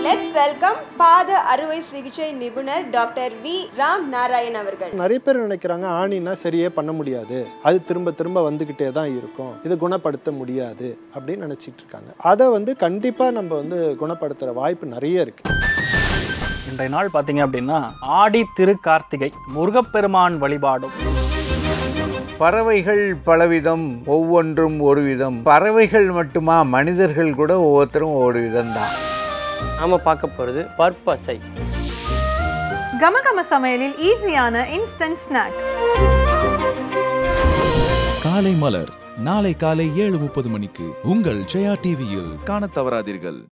let's welcome பாத அறுவை சிகிச்சை நிபுணர் டாக்டர் வி ராம் நாராயண் அவர்கள் நிறைய பேர் நினைக்கிறாங்க ஆணினா சரியே பண்ண முடியாது அது திரும்ப திரும்ப வந்துக்கிட்டே தான் இருக்கும் இது குணப்படுத்த முடியாது அப்படின்னு நினச்சிட்டு இருக்காங்க அதை வந்து கண்டிப்பாக நம்ம வந்து குணப்படுத்துகிற வாய்ப்பு நிறைய இருக்குது இன்றைய நாள் பார்த்தீங்க அப்படின்னா ஆடி திருக்கார்த்திகை முருகப்பெருமான் வழிபாடும் பறவைகள் பலவிதம் ஒவ்வொன்றும் ஒரு விதம் பறவைகள் மட்டுமா மனிதர்கள் கூட ஒவ்வொருத்தரும் ஒரு விதம்தான் நாம பார்க்க போகிறது பற்பசை கமகம சமையலில் ஈஸியான இன்ஸ்டன்ட் ஸ்நாக் காலை மலர் நாளை காலை ஏழு முப்பது மணிக்கு உங்கள் ஜெயா டிவியில் காணத் தவறாதீர்கள்